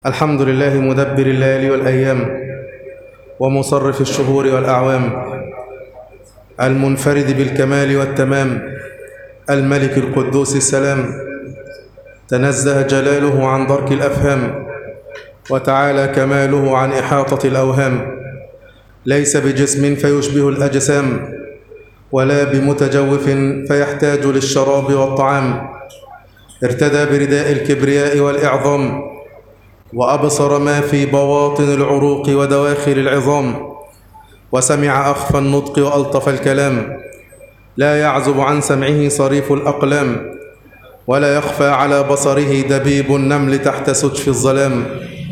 الحمد لله مدبر الليالي والأيام ومصرف الشهور والأعوام المنفرد بالكمال والتمام الملك القدوس السلام تنزه جلاله عن درك الأفهام وتعالى كماله عن إحاطة الأوهام ليس بجسم فيشبه الأجسام ولا بمتجوف فيحتاج للشراب والطعام ارتدى برداء الكبرياء والإعظام وأبصر ما في بواطن العروق ودواخل العظام وسمع أخفى النطق وألطف الكلام لا يعزب عن سمعه صريف الأقلام ولا يخفى على بصره دبيب النمل تحت سجف الظلام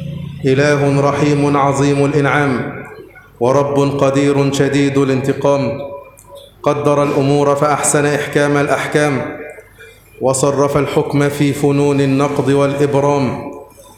إله رحيم عظيم الإنعام ورب قدير شديد الانتقام قدر الأمور فأحسن إحكام الأحكام وصرف الحكم في فنون النقض والإبرام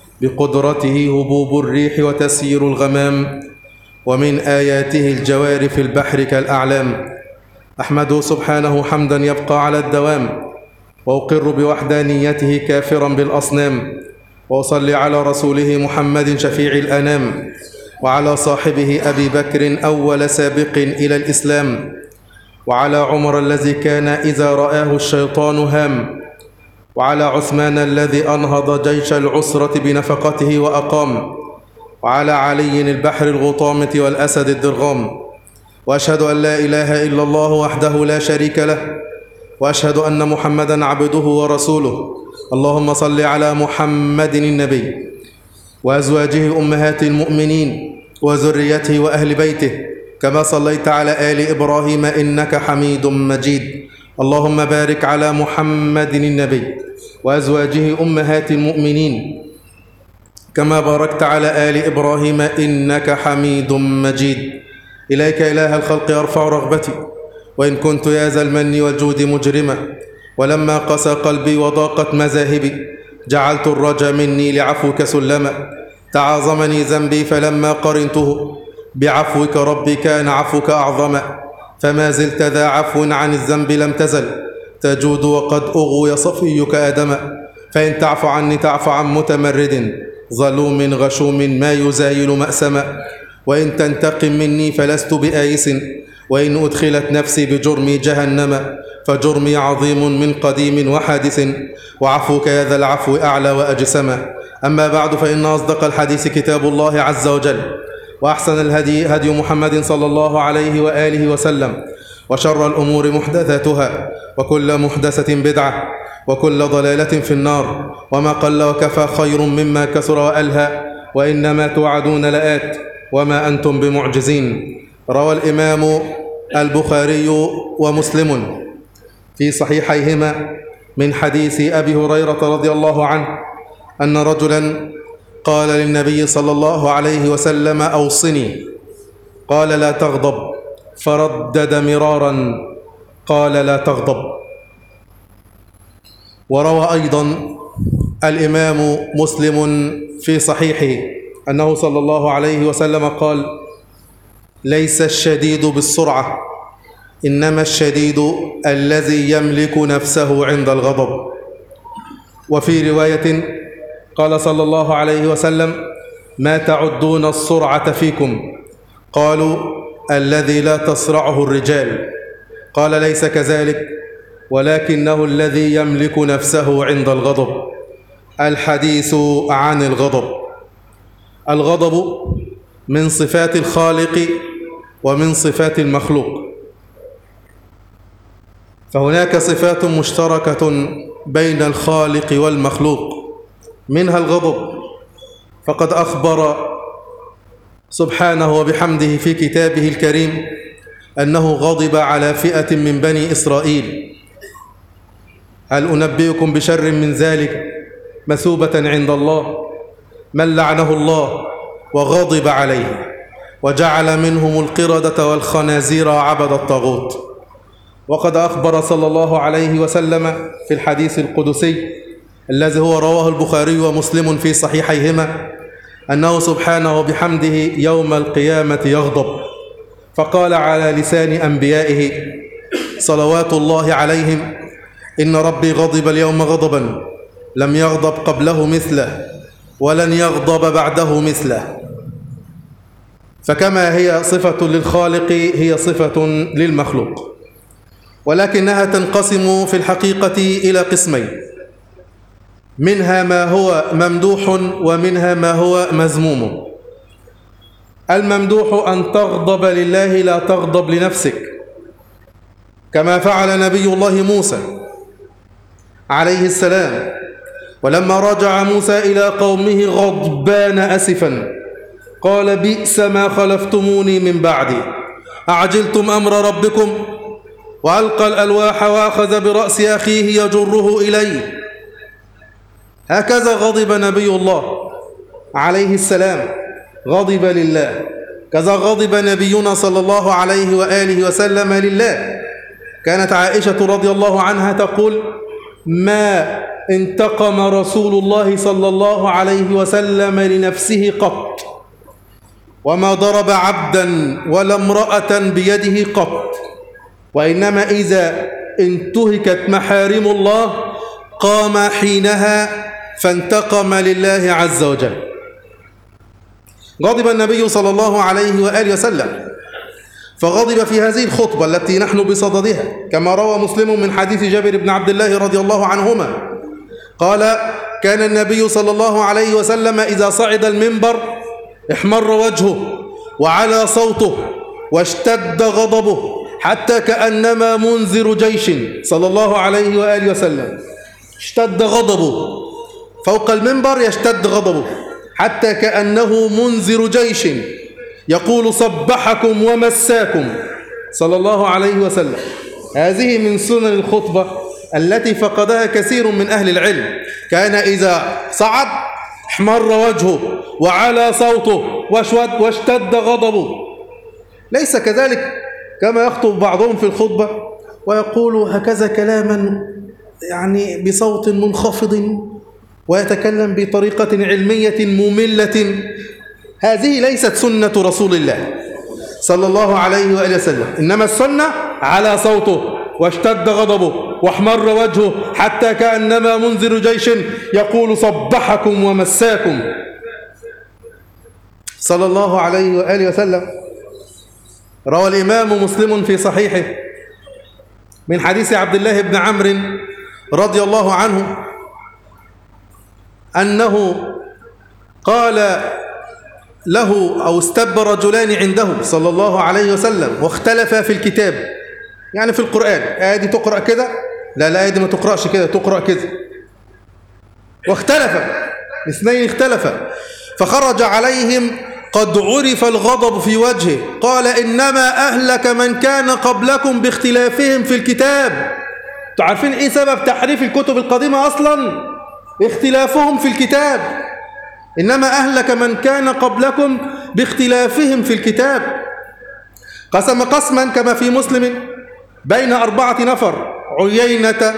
بقدرته هبوب الريح وتسيير الغمام ومن آياته الجوار في البحر كالأعلام أحمده سبحانه حمدا يبقى على الدوام وأقر بوحدانيته كافرا بالأصنام وأصلي على رسوله محمد شفيع الأنام وعلى صاحبه أبي بكر أول سابق إلى الإسلام وعلى عمر الذي كان إذا رآه الشيطان هام وعلى عثمان الذي أنهض جيش العسرة بنفقته وأقام وعلى علي البحر الغطامة والأسد الدرغام وأشهد أن لا إله إلا الله وحده لا شريك له وأشهد أن محمدا عبده ورسوله اللهم صل على محمد النبي وأزواجه أمهات المؤمنين وذريته وأهل بيته كما صليت على آل إبراهيم إنك حميد مجيد اللهم بارك على محمد النبي وأزواجه أمهات المؤمنين كما باركت على آل إبراهيم إنك حميد مجيد إليك إله الخلق أرفع رغبتي وإن كنت يا ذا المن والجود مجرما ولما قسى قلبي وضاقت مذاهبي جعلت الرجا مني لعفوك سلما تعاظمني ذنبي فلما قرنته بعفوك ربي كان عفوك أعظما فما زلت ذا عفو عن الذنب لم تزل تجود وقد أغوي صفيك آدما فإن تعف عني تعف عن متمرد ظلوم غشوم ما يزايل مأسما وإن تنتقم مني فلست بآيس وإن أدخلت نفسي بجرمي جهنم فجرمي عظيم من قديم وحادث وعفوك يا ذا العفو أعلى وأجسما أما بعد فإن أصدق الحديث كتاب الله عز وجل وأحسن الهدي هدي محمد صلى الله عليه وآله وسلم وشر الأمور محدثاتها وكل محدثة بدعة وكل ضلالة في النار وما قل وكفى خير مما كثر وألهى وإنما توعدون لآت وما أنتم بمعجزين روى الإمام البخاري ومسلم في صحيحيهما من حديث أبي هريرة رضي الله عنه أن رجلا قال للنبي صلى الله عليه وسلم أوصني قال لا تغضب فردد مرارا قال لا تغضب وروى أيضا الإمام مسلم في صحيحه أنه صلى الله عليه وسلم قال ليس الشديد بالسرعة إنما الشديد الذي يملك نفسه عند الغضب وفي رواية قال صلى الله عليه وسلم ما تعدون السرعة فيكم قالوا الذي لا تصرعه الرجال قال ليس كذلك ولكنه الذي يملك نفسه عند الغضب الحديث عن الغضب الغضب من صفات الخالق ومن صفات المخلوق فهناك صفات مشتركة بين الخالق والمخلوق منها الغضب فقد أخبر سبحانه وبحمده في كتابه الكريم أنه غضب على فئة من بني إسرائيل هل أنبئكم بشر من ذلك مثوبة عند الله من لعنه الله وغضب عليه وجعل منهم القردة والخنازير وعبد الطاغوت وقد أخبر صلى الله عليه وسلم في الحديث القدسي الذي هو رواه البخاري ومسلم في صحيحيهما أنه سبحانه وبحمده يوم القيامة يغضب فقال على لسان أنبيائه صلوات الله عليهم إن ربي غضب اليوم غضبا لم يغضب قبله مثله ولن يغضب بعده مثله فكما هي صفة للخالق هي صفة للمخلوق ولكنها تنقسم في الحقيقة إلى قسمين منها ما هو ممدوح ومنها ما هو مذموم الممدوح أن تغضب لله لا تغضب لنفسك كما فعل نبي الله موسى عليه السلام ولما رجع موسى إلى قومه غضبان أسفا قال بئس ما خلفتموني من بعدي أعجلتم أمر ربكم وألقى الألواح وأخذ برأس أخيه يجره إليه هكذا غضب نبي الله عليه السلام غضب لله كذا غضب نبينا صلى الله عليه وآله وسلم لله كانت عائشة رضي الله عنها تقول ما انتقم رسول الله صلى الله عليه وسلم لنفسه قط وما ضرب عبدا ولا امرأة بيده قط وإنما إذا انتهكت محارم الله قام حينها فانتقم لله عز وجل غضب النبي صلى الله عليه وآله وسلم فغضب في هذه الخطبة التي نحن بصددها كما روى مسلم من حديث جابر بن عبد الله رضي الله عنهما قال كان النبي صلى الله عليه وسلم إذا صعد المنبر احمر وجهه وعلى صوته واشتد غضبه حتى كأنما منذر جيش صلى الله عليه وآله وسلم اشتد غضبه فوق المنبر يشتد غضبه حتى كأنه منذر جيش يقول صبحكم ومساكم صلى الله عليه وسلم هذه من سنن الخطبة التي فقدها كثير من أهل العلم كان إذا صعد احمر وجهه وعلى صوته واشتد غضبه ليس كذلك كما يخطب بعضهم في الخطبة ويقول هكذا كلاما يعني بصوت منخفض ويتكلم بطريقة علمية مملة هذه ليست سنة رسول الله صلى الله عليه وآله وسلم إنما السنة على صوته واشتد غضبه واحمر وجهه حتى كأنما منذر جيش يقول صبحكم ومساكم صلى الله عليه وآله وسلم روى الإمام مسلم في صحيحه من حديث عبد الله بن عمرو رضي الله عنه أنه قال له أو استب رجلان عنده صلى الله عليه وسلم واختلفا في الكتاب يعني في القرآن آية دي تقرأ كده لا لا آية دي ما تقرأش كده تقرأ كده واختلفا اثنين اختلفا فخرج عليهم قد عرف الغضب في وجهه قال إنما أهلك من كان قبلكم باختلافهم في الكتاب تعرفين إيه سبب تحريف الكتب القديمة أصلا اختلافهم في الكتاب إنما أهلك من كان قبلكم باختلافهم في الكتاب قسم قسما كما في مسلم بين أربعة نفر عيينة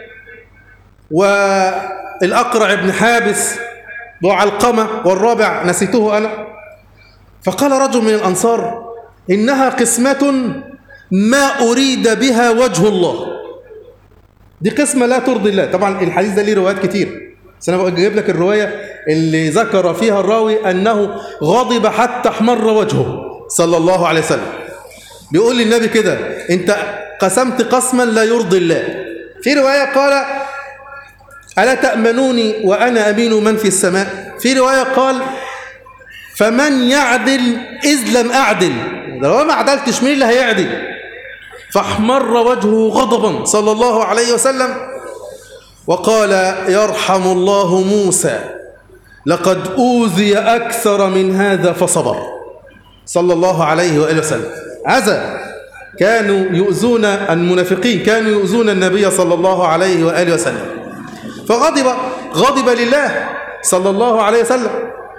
والأقرع بن حابس وعلقمة والرابع نسيته أنا فقال رجل من الأنصار إنها قسمة ما أريد بها وجه الله دي قسمة لا ترضي الله طبعا الحديث ده ليه روايات كتير بس أنا بجيب لك الرواية اللي ذكر فيها الراوي أنه غضب حتى احمر وجهه صلى الله عليه وسلم بيقول للنبي كده أنت قسمت قسما لا يرضي الله في رواية قال ألا تأمنوني وأنا أمين من في السماء في رواية قال فمن يعدل إذ لم أعدل لو ما عدلتش مين اللي هيعدل فاحمر وجهه غضبا صلى الله عليه وسلم وقال يرحم الله موسى لقد أوذي أكثر من هذا فصبر صلى الله عليه وآله وسلم هذا كانوا يؤذون المنافقين كانوا يؤذون النبي صلى الله عليه وآله وسلم فغضب غضب لله صلى الله عليه وسلم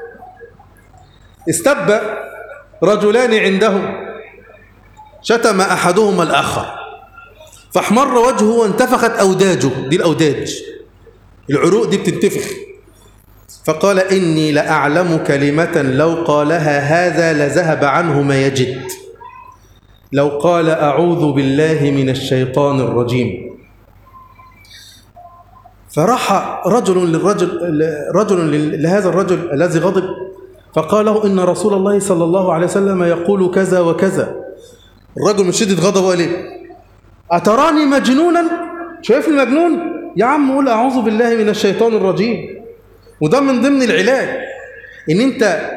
استب رجلان عنده شتم أحدهما الآخر فاحمر وجهه وانتفخت أوداجه دي الأوداج العروق دي بتنتفخ فقال إني لأعلم كلمة لو قالها هذا لذهب عنه ما يجد لو قال أعوذ بالله من الشيطان الرجيم فراح رجل للرجل رجل لهذا الرجل الذي غضب فقال له إن رسول الله صلى الله عليه وسلم يقول كذا وكذا الرجل من شدة غضبه قال ايه أتراني مجنونا شايفني مجنون يا عم قول أعوذ بالله من الشيطان الرجيم وده من ضمن العلاج إن أنت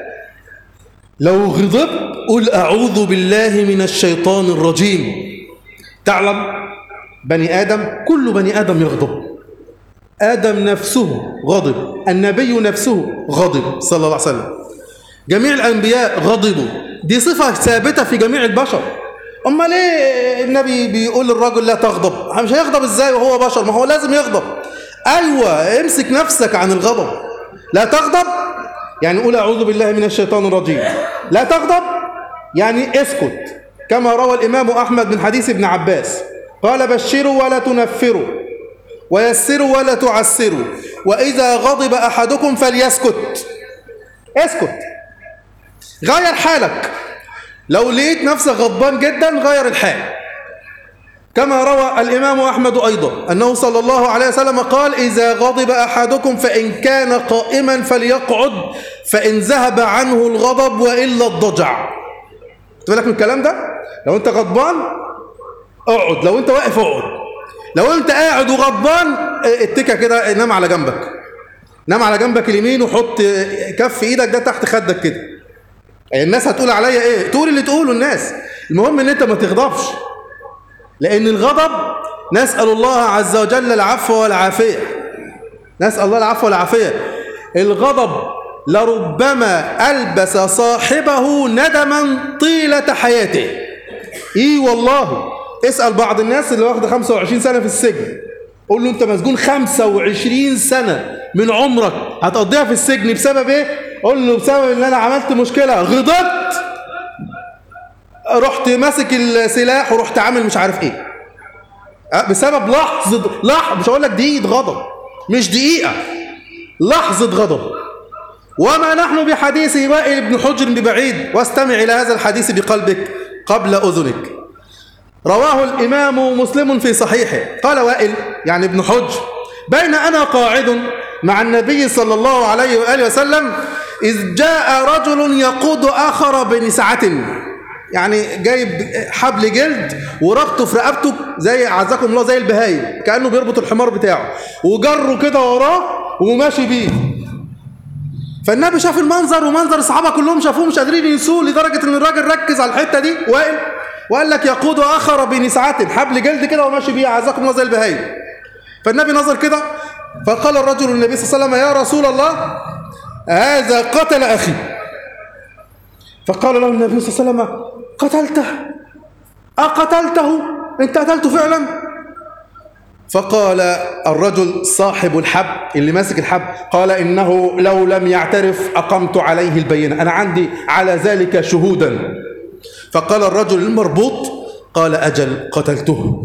لو غضبت قل أعوذ بالله من الشيطان الرجيم تعلم بني آدم كل بني آدم يغضب آدم نفسه غضب النبي نفسه غضب صلى الله عليه وسلم جميع الأنبياء غضبوا دي صفة ثابتة في جميع البشر أما ليه النبي بيقول للرجل لا تغضب مش هيغضب إزاي وهو بشر ما هو لازم يغضب أيوة امسك نفسك عن الغضب لا تغضب يعني قول أعوذ بالله من الشيطان الرجيم لا تغضب يعني اسكت كما روى الإمام أحمد من حديث ابن عباس قال بشروا ولا تنفروا ويسروا ولا تعسروا وإذا غضب أحدكم فليسكت اسكت غير حالك لو لقيت نفسك غضبان جدا غير الحال كما روى الإمام أحمد أيضا أنه صلى الله عليه وسلم قال إذا غضب أحدكم فإن كان قائما فليقعد فإن ذهب عنه الغضب وإلا الضجع تقول لك من الكلام ده لو أنت غضبان اقعد لو أنت واقف اقعد لو أنت قاعد وغضبان اتكى كده نام على جنبك نام على جنبك اليمين وحط كف ايدك ده تحت خدك كده الناس هتقول عليا ايه تقول اللي تقوله الناس المهم ان انت ما تغضبش لان الغضب نسأل الله عز وجل العفو والعافية نسأل الله العفو والعافية الغضب لربما ألبس صاحبه ندما طيلة حياته ايه والله اسأل بعض الناس اللي واخد 25 سنة في السجن قول له انت مسجون 25 سنة من عمرك هتقضيها في السجن بسبب ايه قول له بسبب ان انا عملت مشكلة غضبت رحت ماسك السلاح ورحت عامل مش عارف ايه بسبب لحظة لحظة مش هقول لك دقيقة غضب مش دقيقة لحظة غضب وما نحن بحديث وائل بن حجر ببعيد واستمع إلى هذا الحديث بقلبك قبل أذنك رواه الإمام مسلم في صحيحه قال وائل يعني ابن حجر بين أنا قاعد مع النبي صلى الله عليه وآله وسلم إذ جاء رجل يقود آخر بنسعة يعني جايب حبل جلد وربطه في رقبته زي عزكم الله زي البهايم كأنه بيربط الحمار بتاعه وجره كده وراه وماشي بيه فالنبي شاف المنظر ومنظر الصحابة كلهم شافوه مش قادرين ينسوه لدرجة ان الراجل ركز على الحتة دي وقال وقال لك يقود آخر بنسعة حبل جلد كده وماشي بيه عزكم الله زي البهايم فالنبي نظر كده فقال الرجل للنبي صلى الله عليه وسلم يا رسول الله هذا قتل أخي فقال له النبي صلى الله عليه وسلم قتلته أقتلته أنت قتلته فعلا فقال الرجل صاحب الحب اللي ماسك الحب قال إنه لو لم يعترف أقمت عليه البينة أنا عندي على ذلك شهودا فقال الرجل المربوط قال أجل قتلته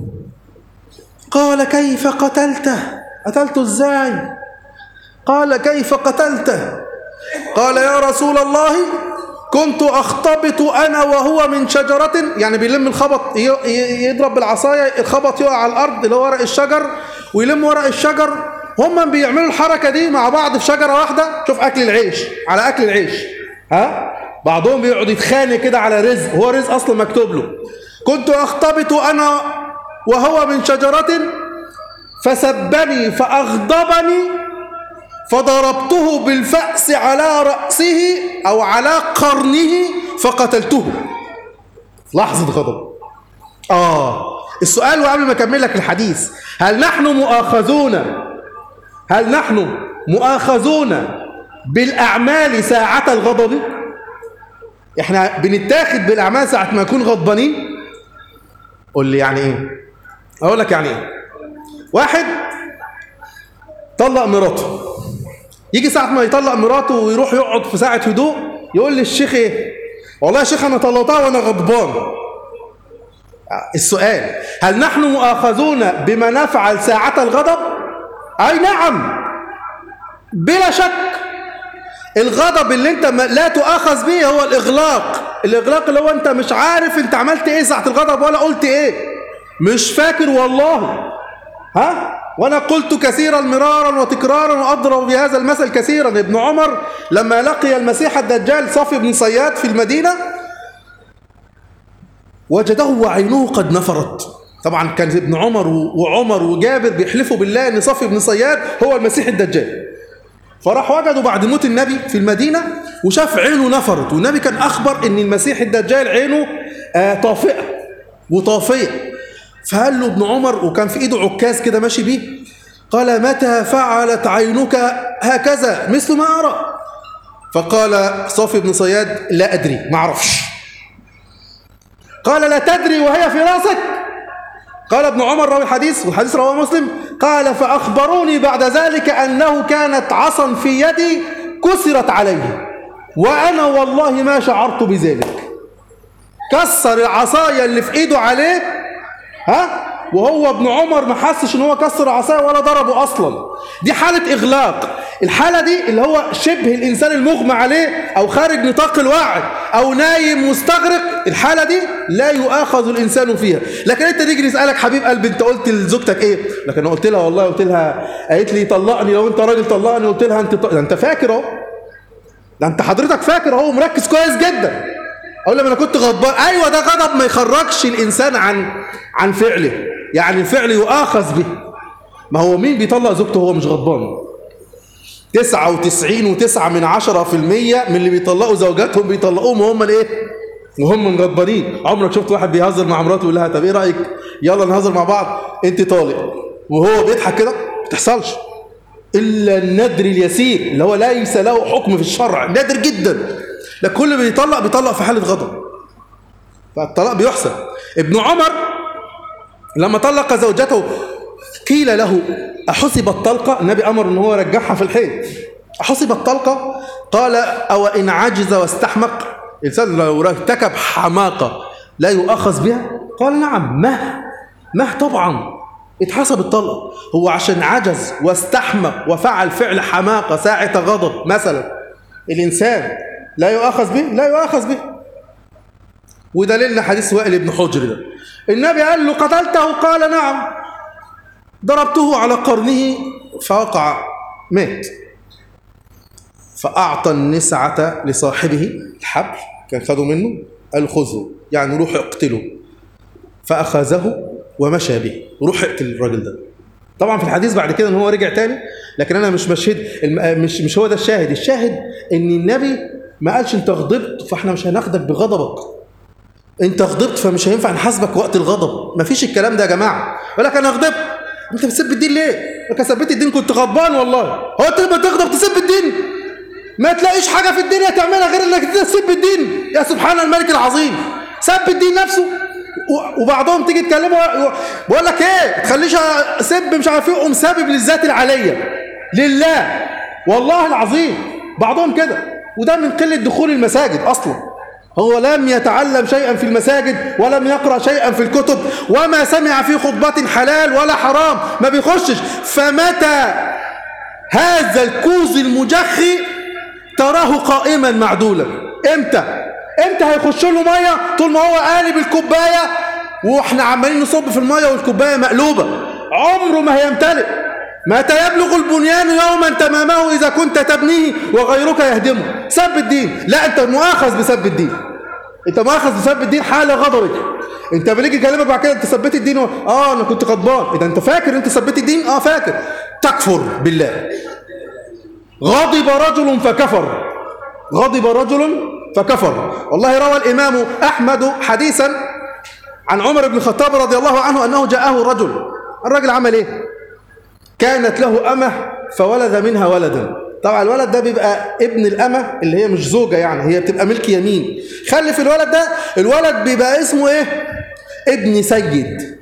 قال كيف قتلته قتلته ازاي قال كيف قتلته قال يا رسول الله كنت أخطبط أنا وهو من شجرة يعني بيلم الخبط يضرب بالعصاية الخبط يقع على الأرض اللي هو ورق الشجر ويلم ورق الشجر هم بيعملوا الحركة دي مع بعض في شجرة واحدة شوف أكل العيش على أكل العيش ها بعضهم بيقعد يتخانق كده على رزق هو رزق أصلا مكتوب له كنت أخطبط أنا وهو من شجرة فسبني فأغضبني فضربته بالفأس على رأسه أو على قرنه فقتلته لحظة غضب آه السؤال وقبل ما أكمل لك الحديث هل نحن مؤاخذون هل نحن مؤاخذون بالأعمال ساعة الغضب احنا بنتاخد بالأعمال ساعة ما نكون غضبانين قول لي يعني ايه اقول لك يعني ايه واحد طلق مراته يجي ساعة ما يطلق مراته ويروح يقعد في ساعة هدوء يقول للشيخ ايه والله يا شيخ انا طلقتها وانا غضبان السؤال هل نحن مؤاخذون بما نفعل ساعة الغضب اي نعم بلا شك الغضب اللي انت لا تؤاخذ به هو الاغلاق الاغلاق اللي هو انت مش عارف انت عملت ايه ساعة الغضب ولا قلت ايه مش فاكر والله ها وأنا قلت كثيرا مرارا وتكرارا وأضرب بهذا المثل كثيرا ابن عمر لما لقي المسيح الدجال صافي بن صياد في المدينة وجده وعينه قد نفرت طبعا كان ابن عمر وعمر وجابر بيحلفوا بالله ان صافي بن صياد هو المسيح الدجال فراح وجدوا بعد موت النبي في المدينة وشاف عينه نفرت والنبي كان أخبر ان المسيح الدجال عينه آه طافئة وطافية فقال له ابن عمر وكان في ايده عكاز كده ماشي بيه قال متى فعلت عينك هكذا مثل ما أرى فقال صافي بن صياد لا أدري ما أعرفش قال لا تدري وهي في راسك قال ابن عمر راوي الحديث والحديث رواه مسلم قال فأخبروني بعد ذلك أنه كانت عصا في يدي كسرت عليه وأنا والله ما شعرت بذلك كسر العصاية اللي في إيده عليه ها وهو ابن عمر ما حسش ان هو كسر عصايه ولا ضربه اصلا دي حاله اغلاق الحاله دي اللي هو شبه الانسان المغمى عليه او خارج نطاق الوعي او نايم مستغرق الحاله دي لا يؤاخذ الانسان فيها لكن انت تيجي نسالك حبيب قلبي انت قلت لزوجتك ايه لكن انا قلت لها والله قلت لها قالت لي طلقني لو انت راجل طلقني قلت لها انت ده انت فاكر اهو ده انت حضرتك فاكر اهو مركز كويس جدا اقول لما انا كنت غضبان ايوه ده غضب ما يخرجش الانسان عن عن فعله يعني الفعل يؤاخذ به ما هو مين بيطلق زوجته هو مش غضبان تسعة وتسعين وتسعة من عشرة في المية من اللي بيطلقوا زوجاتهم بيطلقوهم وهم الايه وهم غضبانين عمرك شفت واحد بيهزر مع مراته ويقول لها طب ايه رايك يلا نهزر مع بعض انت طالق وهو بيضحك كده ما بتحصلش الا الندر اليسير اللي هو ليس له حكم في الشرع نادر جدا لكن كل اللي بيطلق بيطلق في حاله غضب فالطلاق بيحسن ابن عمر لما طلق زوجته قيل له أحسب الطلقة النبي أمر أن هو يرجعها في الحيط أحسب الطلقة قال أو إن عجز واستحمق الإنسان لو ارتكب حماقة لا يؤخذ بها قال نعم مه مه طبعا اتحسب الطلقة هو عشان عجز واستحمق وفعل فعل حماقة ساعة غضب مثلا الإنسان لا يؤخذ به لا يؤخذ به ودليلنا حديث وائل بن حجر ده النبي قال له قتلته قال نعم ضربته على قرنه فوقع مات فأعطى النسعة لصاحبه الحبل كان خده منه قال خذه يعني روح اقتله فأخذه ومشى به روح اقتل الراجل ده طبعا في الحديث بعد كده ان هو رجع تاني لكن انا مش مشهد مش مش هو ده الشاهد الشاهد ان النبي ما قالش انت غضبت فاحنا مش هناخدك بغضبك انت غضبت فمش هينفع نحاسبك وقت الغضب مفيش الكلام ده يا جماعه يقول لك انا غضبت انت بتسب الدين ليه لك ثبت الدين كنت غضبان والله هو انت لما تغضب تسب الدين ما تلاقيش حاجه في الدنيا تعملها غير انك تسب الدين يا سبحان الملك العظيم سب الدين نفسه وبعضهم تيجي تكلمه بقول لك ايه ما تخليش اسب مش عارف ايه قوم سابب للذات العليه لله والله العظيم بعضهم كده وده من قله دخول المساجد اصلا هو لم يتعلم شيئا في المساجد ولم يقرأ شيئا في الكتب وما سمع في خطبة حلال ولا حرام ما بيخشش فمتى هذا الكوز المجخي تراه قائما معدولا امتى امتى هيخش له ميه طول ما هو قالب الكوبايه واحنا عمالين نصب في الميه والكوبايه مقلوبه عمره ما هيمتلئ متى يبلغ البنيان يوما تمامه إذا كنت تبنيه وغيرك يهدمه سب الدين لا أنت مؤاخذ بسب الدين أنت مؤاخذ بسب الدين حال غضبك أنت بليجي يكلمك بعد كده أنت سبيت الدين و... آه أنا كنت غضبان إذا أنت فاكر أنت سبيت الدين آه فاكر تكفر بالله غضب رجل فكفر غضب رجل فكفر والله روى الإمام أحمد حديثا عن عمر بن الخطاب رضي الله عنه أنه جاءه رجل الرجل عمل إيه كانت له أمة فولد منها ولدا طبعا الولد ده بيبقى ابن الأمة اللي هي مش زوجة يعني هي بتبقى ملك يمين خلف الولد ده الولد بيبقى اسمه ايه ابن سيد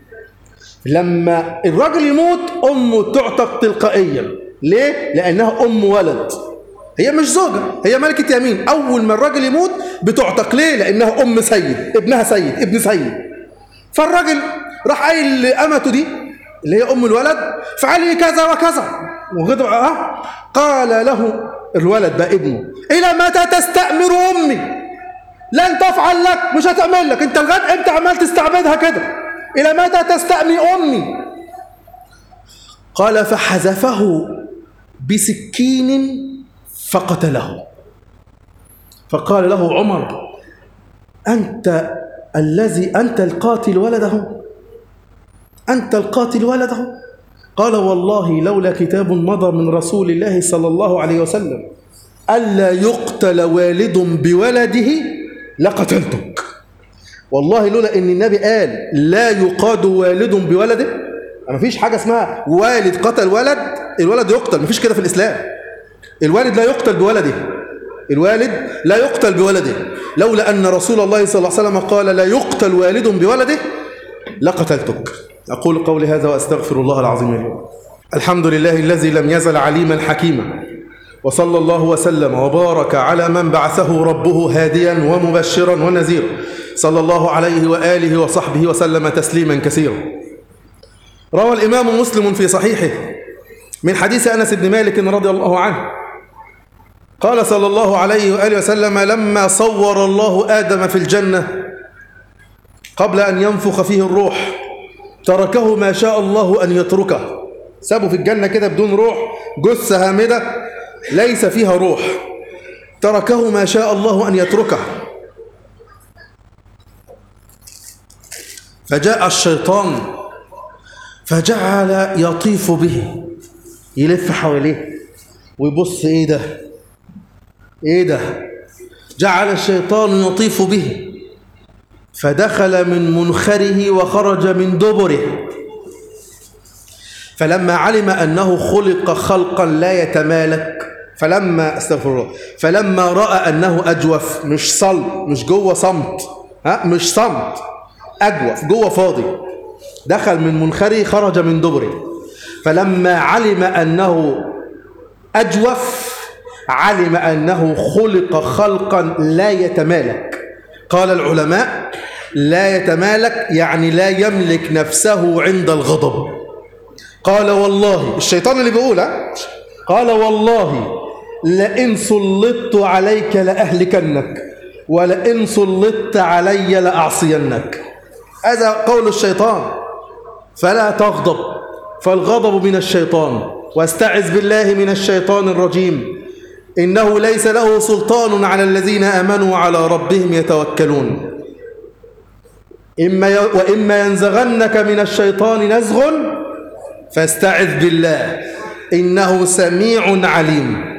لما الراجل يموت أمه تعتق تلقائيا ليه؟ لأنها أم ولد هي مش زوجة هي ملكة يمين أول ما الراجل يموت بتعتق ليه؟ لأنها أم سيد ابنها سيد ابن سيد فالراجل راح قايل لأمته دي اللي هي أم الولد فعلي كذا وكذا وغضب أه؟ قال له الولد بقى ابنه إلى متى تستأمر أمي لن تفعل لك مش هتعمل لك انت لغايه امتى عمال تستعبدها كده الى متى تستأمي امي قال فحذفه بسكين فقتله فقال له عمر أنت الذي أنت القاتل ولده أنت القاتل ولده قال والله لولا كتاب مضى من رسول الله صلى الله عليه وسلم ألا يقتل والد بولده لقتلتك والله لولا ان النبي قال لا يقاد والد بولده ما فيش حاجه اسمها والد قتل ولد الولد يقتل ما فيش كده في الاسلام الوالد لا يقتل بولده الوالد لا يقتل بولده لولا ان رسول الله صلى الله عليه وسلم قال لا يقتل والد بولده لقتلتك اقول قولي هذا واستغفر الله العظيم لي الحمد لله الذي لم يزل عليما حكيما وصلى الله وسلم وبارك على من بعثه ربه هاديا ومبشرا ونذيرا صلى الله عليه وآله وصحبه وسلم تسليما كثيرا روى الإمام مسلم في صحيحه من حديث أنس بن مالك رضي الله عنه قال صلى الله عليه وآله وسلم لما صور الله آدم في الجنة قبل أن ينفخ فيه الروح تركه ما شاء الله أن يتركه سابه في الجنة كده بدون روح جثة هامدة ليس فيها روح تركه ما شاء الله أن يتركه فجاء الشيطان فجعل يطيف به يلف حواليه ويبص ايه ده ايه ده جعل الشيطان يطيف به فدخل من منخره وخرج من دبره فلما علم أنه خلق خلقا لا يتمالك فلما استغفر الله فلما رأى أنه أجوف مش صلب مش جوه صمت ها مش صمت أجوف جوه فاضي دخل من منخره خرج من دبره فلما علم أنه أجوف علم أنه خلق خلقا لا يتمالك قال العلماء لا يتمالك يعني لا يملك نفسه عند الغضب قال والله الشيطان اللي بيقوله قال والله لئن سلطت عليك لأهلكنك ولئن سلطت علي لأعصينك هذا قول الشيطان فلا تغضب فالغضب من الشيطان واستعذ بالله من الشيطان الرجيم إنه ليس له سلطان على الذين آمنوا على ربهم يتوكلون إما ي... وإما ينزغنك من الشيطان نزغ فاستعذ بالله إنه سميع عليم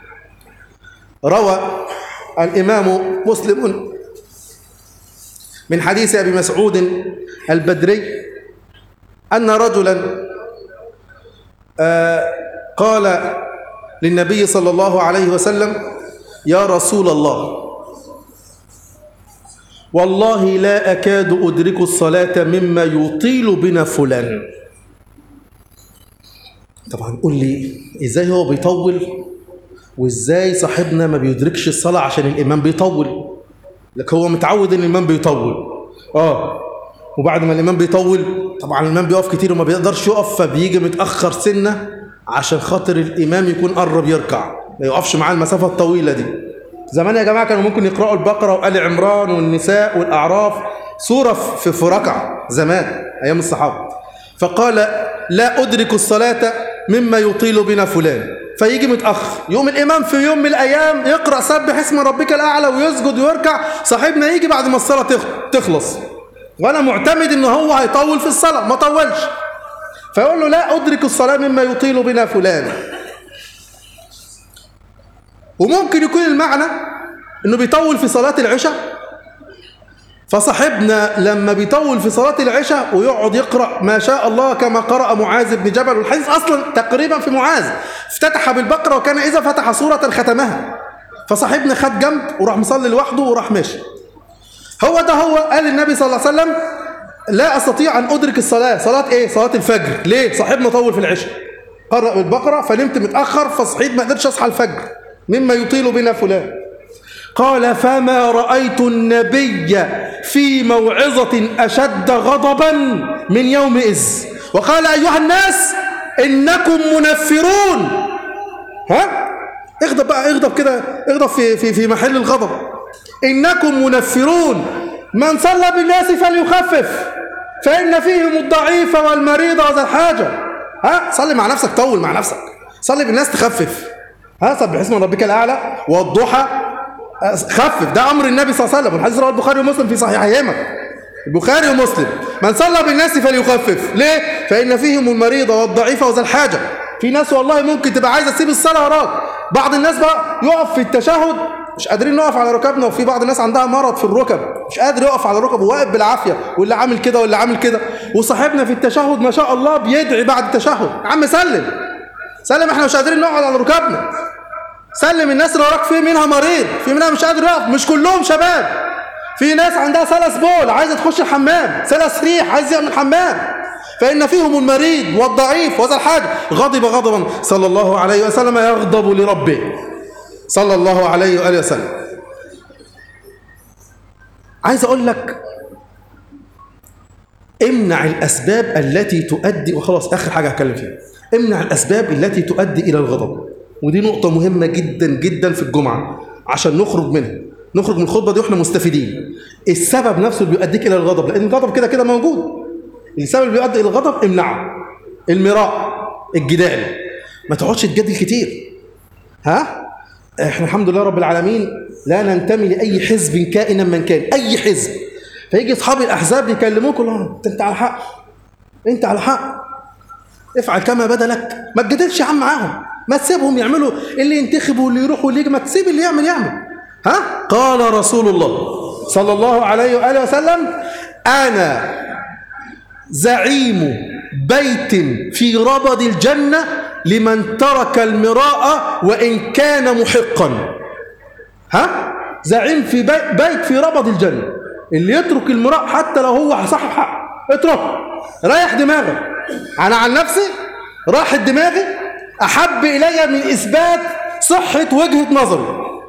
روى الإمام مسلم من حديث أبي مسعود البدري أن رجلا قال للنبي صلى الله عليه وسلم يا رسول الله والله لا أكاد أدرك الصلاة مما يطيل بنا فلان طبعا قول لي إزاي هو بيطول وإزاي صاحبنا ما بيدركش الصلاة عشان الإمام بيطول لك هو متعود إن الإمام بيطول آه وبعد ما الإمام بيطول طبعا الإمام بيقف كتير وما بيقدرش يقف فبيجي متأخر سنة عشان خاطر الإمام يكون قرب يركع ما يقفش معاه المسافة الطويلة دي زمان يا جماعة كانوا ممكن يقرأوا البقرة وآل عمران والنساء والأعراف سورة في, في ركعة زمان أيام الصحابة فقال لا أدرك الصلاة مما يطيل بنا فلان فيجي متأخر يوم الإمام في يوم من الأيام يقرأ سبح اسم ربك الأعلى ويسجد ويركع صاحبنا يجي بعد ما الصلاة تخلص وأنا معتمد إن هو هيطول في الصلاة ما طولش فيقول له لا أدرك الصلاة مما يطيل بنا فلان وممكن يكون المعنى إنه بيطول في صلاة العشاء فصاحبنا لما بيطول في صلاة العشاء ويقعد يقرأ ما شاء الله كما قرأ معاذ بن جبل والحديث أصلا تقريبا في معاذ افتتح بالبقرة وكان إذا فتح سورة ختمها فصاحبنا خد جنب وراح مصلي لوحده وراح ماشي هو ده هو قال النبي صلى الله عليه وسلم لا أستطيع أن أدرك الصلاة صلاة إيه؟ صلاة الفجر ليه؟ صاحبنا طول في العشاء قرأ بالبقرة فنمت متأخر فصحيت ما قدرتش أصحى الفجر مما يطيل بنا فلان قال فما رأيت النبي في موعظة أشد غضبا من يومئذ وقال أيها الناس إنكم منفرون ها اغضب بقى اغضب كده اغضب في, في, في محل الغضب إنكم منفرون من صلى بالناس فليخفف فإن فيهم الضعيف والمريض وذا الحاجة ها صلي مع نفسك طول مع نفسك صلي بالناس تخفف ها سبح اسم ربك الاعلى والضحى خفف ده امر النبي صلى الله عليه وسلم والحديث رواه البخاري ومسلم في صحيحيهما البخاري ومسلم من صلى بالناس فليخفف ليه فان فيهم المريض والضعيف وذا الحاجه في ناس والله ممكن تبقى عايزه تسيب الصلاه وراك بعض الناس بقى يقف في التشهد مش قادرين نقف على ركبنا وفي بعض الناس عندها مرض في الركب مش قادر يقف على الركب وواقف بالعافيه واللي عامل كده واللي عامل كده وصاحبنا في التشهد ما شاء الله بيدعي بعد التشهد يا عم سلم سلم احنا مش قادرين نقعد على ركبنا سلم الناس اللي وراك في منها مريض في منها مش قادر يقف مش كلهم شباب في ناس عندها سلس بول عايزه تخش الحمام سلس ريح عايز يعمل حمام فإن فيهم المريض والضعيف وذا الحاجة غضب غضبا صلى الله عليه وسلم يغضب لربه صلى الله عليه وآله وسلم عايز أقول لك امنع الأسباب التي تؤدي وخلاص آخر حاجة هتكلم فيها امنع الأسباب التي تؤدي إلى الغضب ودي نقطة مهمة جدا جدا في الجمعة عشان نخرج منها نخرج من الخطبة دي واحنا مستفيدين السبب نفسه اللي بيؤديك إلى الغضب لأن الغضب كده كده موجود السبب اللي بيؤدي إلى الغضب امنعه المراء الجدال ما تقعدش تجادل كتير ها احنا الحمد لله رب العالمين لا ننتمي لأي حزب كائنا من كان أي حزب فيجي أصحاب الأحزاب يكلموك يقول لهم أنت على حق أنت على حق افعل كما بدا لك ما تجادلش يا عم معاهم ما تسيبهم يعملوا اللي ينتخبوا واللي يروح واللي يجي ما تسيب اللي يعمل يعمل ها قال رسول الله صلى الله عليه وآله وسلم أنا زعيم بيت في ربض الجنة لمن ترك المراء وإن كان محقا ها زعيم في بيت في ربض الجنة اللي يترك المراء حتى لو هو صاحب حق اتركه ريح دماغك أنا عن نفسي راحت دماغي أحب إلي من إثبات صحة وجهة نظري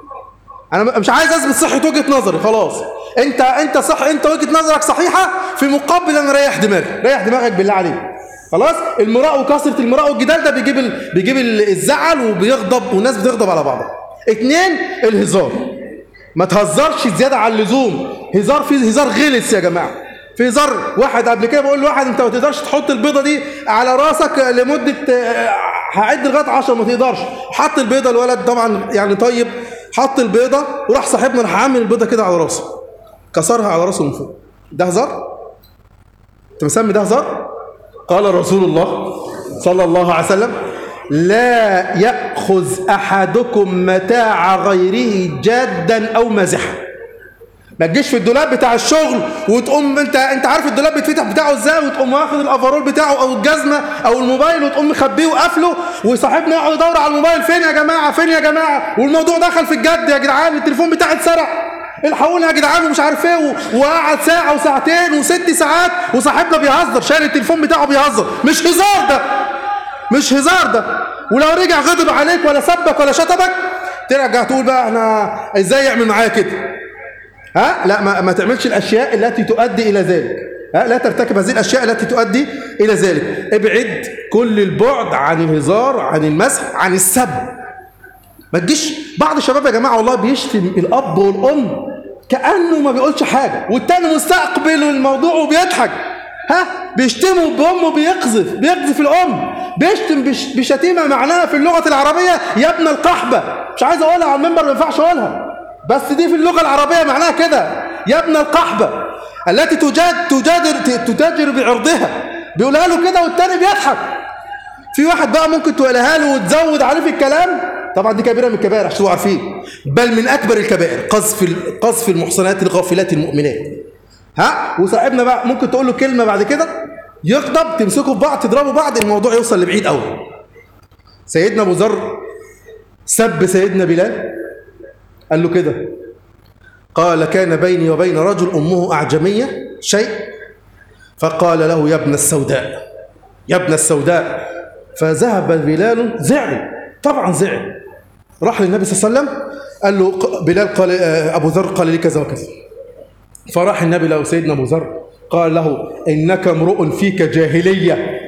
أنا مش عايز أثبت صحة وجهة نظري خلاص أنت أنت صح أنت وجهة نظرك صحيحة في مقابل أنا ريح دماغي ريح دماغك بالله عليك خلاص المراء وكثرة المراء والجدال ده بيجيب ال... بيجيب الزعل وبيغضب والناس بتغضب على بعضها اتنين الهزار ما تهزرش زيادة عن اللزوم هزار فيه هزار غلس يا جماعة في هزار واحد قبل كده بقول لواحد انت ما تقدرش تحط البيضة دي على راسك لمدة هعد لغايه 10 ما تقدرش حط البيضة الولد طبعا يعني طيب حط البيضة وراح صاحبنا راح عامل البيضة كده على راسه كسرها على راسه من فوق ده هزار انت مسمي ده هزار قال رسول الله صلى الله عليه وسلم لا يأخذ أحدكم متاع غيره جادا أو مزحا ما تجيش في الدولاب بتاع الشغل وتقوم انت انت عارف الدولاب بيتفتح بتاعه ازاي وتقوم واخد الافرول بتاعه او الجزمه او الموبايل وتقوم مخبيه وقافله وصاحبنا يقعد يدور على الموبايل فين يا جماعه فين يا جماعه والموضوع دخل في الجد يا جدعان التليفون بتاعي اتسرق الحقوني يا جدعان ومش عارف ايه وقعد ساعه وساعتين وست ساعات وصاحبنا بيهزر شايل التليفون بتاعه بيهزر مش هزار ده مش هزار ده ولو رجع غضب عليك ولا سبك ولا شتمك ترجع تقول بقى احنا ازاي يعمل معايا كده ها لا ما, ما تعملش الاشياء التي تؤدي الى ذلك ها لا ترتكب هذه الاشياء التي تؤدي الى ذلك ابعد كل البعد عن الهزار عن المسح عن السب ما تجيش بعض الشباب يا جماعه والله بيشتم الاب والام كانه ما بيقولش حاجه والتاني مستقبل الموضوع وبيضحك ها بيشتموا بامه بيقذف بيقذف الام بيشتم بش بشتيمه معناها في اللغه العربيه يا ابن القحبه مش عايز اقولها على المنبر ما ينفعش اقولها بس دي في اللغه العربيه معناها كده يا ابن القحبه التي تجاد تجادر تتاجر بعرضها بيقولها له كده والتاني بيضحك في واحد بقى ممكن تقولها له وتزود عليه في الكلام طبعا دي كبيره من الكبائر عشان تبقوا عارفين بل من اكبر الكبائر قذف قذف المحصنات الغافلات المؤمنات ها وصاحبنا بقى ممكن تقول له كلمه بعد كده يغضب تمسكوا في بعض تضربوا بعض الموضوع يوصل لبعيد قوي سيدنا ابو ذر سب سيدنا بلال قال له كده قال كان بيني وبين رجل امه اعجميه شيء فقال له يا ابن السوداء يا ابن السوداء فذهب بلال زعل طبعا زعل راح للنبي صلى الله عليه وسلم قال له بلال قال ابو ذر قال لي كذا وكذا فراح النبي له سيدنا ابو ذر قال له انك امرؤ فيك جاهليه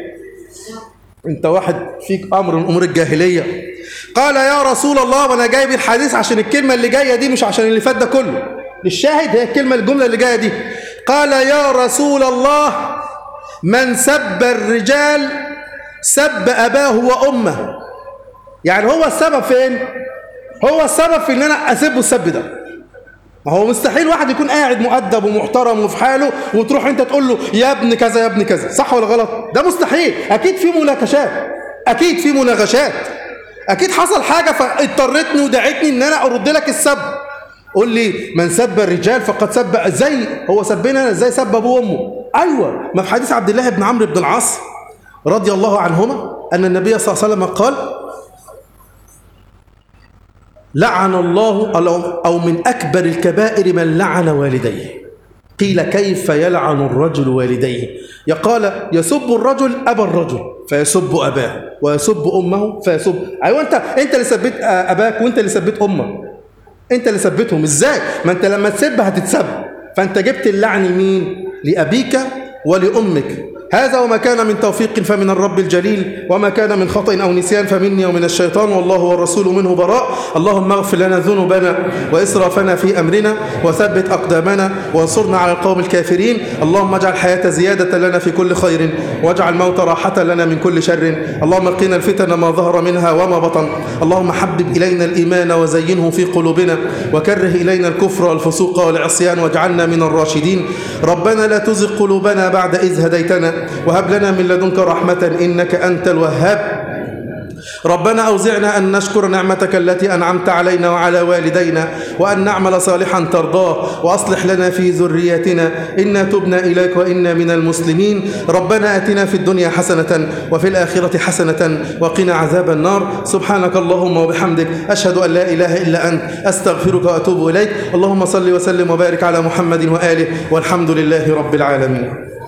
انت واحد فيك امر من امور الجاهليه قال يا رسول الله وانا جايب الحديث عشان الكلمه اللي جايه دي مش عشان اللي فات ده كله الشاهد هي الكلمه الجمله اللي جايه دي قال يا رسول الله من سب الرجال سب أباه وأمه يعني هو السبب فين هو السبب في ان انا اسبه السب ده ما هو مستحيل واحد يكون قاعد مؤدب ومحترم وفي حاله وتروح انت تقول له يا ابن كذا يا ابن كذا صح ولا غلط ده مستحيل اكيد في مناقشات اكيد في مناقشات اكيد حصل حاجه فاضطرتني ودعتني ان انا ارد لك السب قول لي من سب الرجال فقد سب ازاي هو سبنا انا ازاي سب ابوه وامه ايوه ما في حديث عبد الله بن عمرو بن العاص رضي الله عنهما ان النبي صلى الله عليه وسلم قال لعن الله أو من أكبر الكبائر من لعن والديه قيل كيف يلعن الرجل والديه يقال يسب الرجل أبا الرجل فيسب أباه ويسب أمه فيسب أيوة أنت أنت اللي سبيت أباك وأنت اللي سبيت أمك أنت اللي سبيتهم إزاي ما أنت لما تسب هتتسب فأنت جبت اللعن لمين لأبيك ولأمك هذا وما كان من توفيق فمن الرب الجليل وما كان من خطأ أو نسيان فمني ومن الشيطان والله والرسول منه براء اللهم اغفر لنا ذنوبنا وإسرافنا في أمرنا وثبت أقدامنا وانصرنا على القوم الكافرين اللهم اجعل الحياة زيادة لنا في كل خير واجعل الموت راحة لنا من كل شر اللهم قنا الفتن ما ظهر منها وما بطن اللهم حبب إلينا الإيمان وزينه في قلوبنا وكره إلينا الكفر والفسوق والعصيان واجعلنا من الراشدين ربنا لا تزغ قلوبنا بعد إذ هديتنا وهب لنا من لدنك رحمة إنك أنت الوهاب ربنا أوزعنا أن نشكر نعمتك التي أنعمت علينا وعلى والدينا وأن نعمل صالحا ترضاه وأصلح لنا في ذريتنا إنا تبنا إليك وإنا من المسلمين ربنا أتنا في الدنيا حسنة وفي الآخرة حسنة وقنا عذاب النار سبحانك اللهم وبحمدك أشهد أن لا إله إلا أنت أستغفرك وأتوب إليك اللهم صل وسلم وبارك على محمد وآله والحمد لله رب العالمين